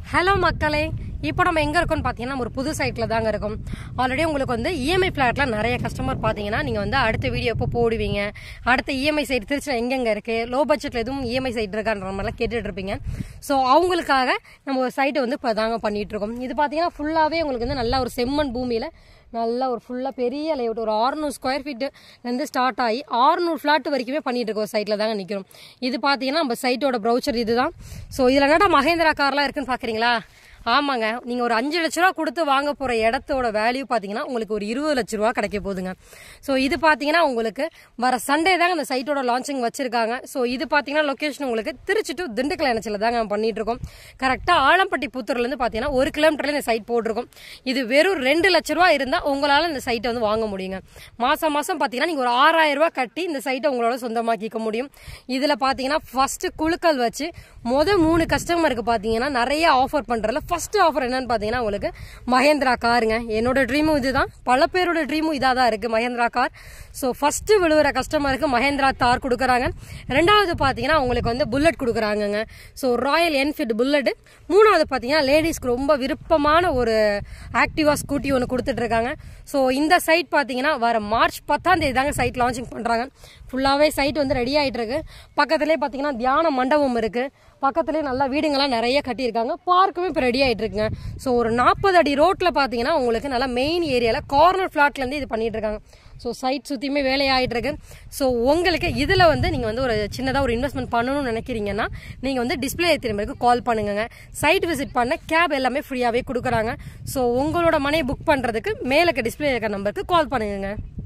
hello மக்களே இப்போ நம்ம எங்கே இருக்கோம்னு பார்த்தீங்கன்னா நம்ம ஒரு புது சைட்டில் தாங்க இருக்கோம் ஆல்ரெடி உங்களுக்கு வந்து இஎம்ஐ ஃப்ளாட்ல நிறைய கஸ்டமர் பார்த்தீங்கன்னா நீங்கள் வந்து அடுத்த வீடியோ எப்போ போடுவீங்க அடுத்த இஎம்ஐ சைட் திருச்சியில் எங்கெங்கே இருக்குது லோ பட்ஜெட்டில் எதுவும் இஎம்ஐ சைட் இருக்கான்ற மாதிரிலாம் கேட்டுட்டு இருப்பீங்க ஸோ அவங்களுக்காக நம்ம ஒரு சைட்டை வந்து இப்போ தாங்க பண்ணிட்டு இருக்கோம் இது பார்த்தீங்கன்னா ஃபுல்லாகவே உங்களுக்கு வந்து நல்ல ஒரு செம்மண் பூமியில் நல்லா ஒரு ஃபுல்லாக பெரிய லேஅவுட் ஒரு ஆறுநூறு ஸ்கொயர் ஃபீட்டுலேருந்து ஸ்டார்ட் ஆகி ஆறுநூறு ஃப்ளாட் வரைக்குமே பண்ணிட்டு இருக்கோம் ஒரு சைட்டில் தாங்க நிற்கிறோம் இது பார்த்தீங்கன்னா நம்ம சைட்டோட ப்ரௌச்சர் இதுதான் ஸோ இதில் என்னடா மகேந்திரா கார்லாம் இருக்குன்னு பார்க்குறீங்களா ஆமாங்க நீங்கள் ஒரு அஞ்சு லட்ச ரூபா கொடுத்து வாங்க போகிற இடத்தோட வேல்யூ பார்த்தீங்கன்னா உங்களுக்கு ஒரு இருபது லட்ச ரூபா கிடைக்க போகுதுங்க ஸோ இது பார்த்தீங்கன்னா உங்களுக்கு வர சண்டே தாங்க இந்த சைட்டோட லான்ச்சிங் வச்சிருக்காங்க ஸோ இது பார்த்தீங்கன்னா லொக்கேஷன் உங்களுக்கு திருச்சி டு திண்டுக்கல் இணைச்சில் தாங்க நம்ம பண்ணிட்டு இருக்கோம் கரெக்டாக ஆலம்பட்டி புத்தூர்லேருந்து பார்த்தீங்கன்னா ஒரு கிலோமீட்டர்ல இந்த சைட் போட்டிருக்கோம் இது வெறும் ரெண்டு லட்ச ரூபா இருந்தால் உங்களால் இந்த சைட்டை வந்து வாங்க முடியுங்க மாதம் மாதம் பார்த்தீங்கன்னா நீங்கள் ஒரு ஆறாயிரம் ரூபா கட்டி இந்த சைட்டை உங்களோட சொந்தமாக்கிக்க முடியும் இதில் பார்த்தீங்கன்னா ஃபஸ்ட்டு குழுக்கள் வச்சு மொதல் மூணு கஸ்டமருக்கு பார்த்தீங்கன்னா நிறைய ஆஃபர் பண்ணுறதுல ஃபர்ஸ்ட் ஆஃபர் என்னன்னு பார்த்தீங்கன்னா உங்களுக்கு மகேந்திரா காருங்க என்னோட ட்ரீமும் இதுதான் பல பேரோட ட்ரீமும் இதாக தான் இருக்குது மகேந்திரா கார் ஸோ ஃபஸ்ட்டு விழுவுற கஸ்டமருக்கு மகேந்திரா தார் கொடுக்குறாங்க ரெண்டாவது பார்த்தீங்கன்னா உங்களுக்கு வந்து புல்லட் கொடுக்குறாங்கங்க ஸோ ராயல் என்ஃபீல்டு புல்லட் மூணாவது பார்த்தீங்கன்னா லேடிஸ்க்கு ரொம்ப விருப்பமான ஒரு ஆக்டிவா ஸ்கூட்டி ஒன்று கொடுத்துட்டு இருக்காங்க ஸோ இந்த சைட் பார்த்தீங்கன்னா வர மார்ச் பத்தாம் தேதி தாங்க சைட் லான்ச்சிங் பண்ணுறாங்க ஃபுல்லாகவே சைட் வந்து ரெடி ஆகிட்டு இருக்கு பக்கத்துலேயே பார்த்தீங்கன்னா தியான மண்டபம் இருக்குது பக்கத்துலேயே நல்லா வீடுங்கள்லாம் நிறைய கட்டியிருக்காங்க பார்க்குமே இப்போ ரெடி ஆகிட்டு இருக்குங்க ஸோ ஒரு நாற்பது அடி ரோட்டில் பார்த்தீங்கன்னா உங்களுக்கு நல்லா மெயின் ஏரியாவில் கார்னர் ஃப்ளாட்லேருந்து இது பண்ணிட்டு இருக்காங்க ஸோ சைட் சுற்றியுமே வேலையாகிட்டு இருக்கு ஸோ உங்களுக்கு இதில் வந்து நீங்கள் வந்து ஒரு சின்னதாக ஒரு இன்வெஸ்ட்மெண்ட் பண்ணணும்னு நினைக்கிறீங்கன்னா நீங்கள் வந்து டிஸ்பிளே திரும்பிக்கு கால் பண்ணுங்க சைட் விசிட் பண்ண கேப் எல்லாமே ஃப்ரீயாகவே கொடுக்குறாங்க ஸோ உங்களோட மனையை புக் பண்ணுறதுக்கு மேலே இருக்க டிஸ்பிளே இருக்க நம்பருக்கு கால் பண்ணுங்க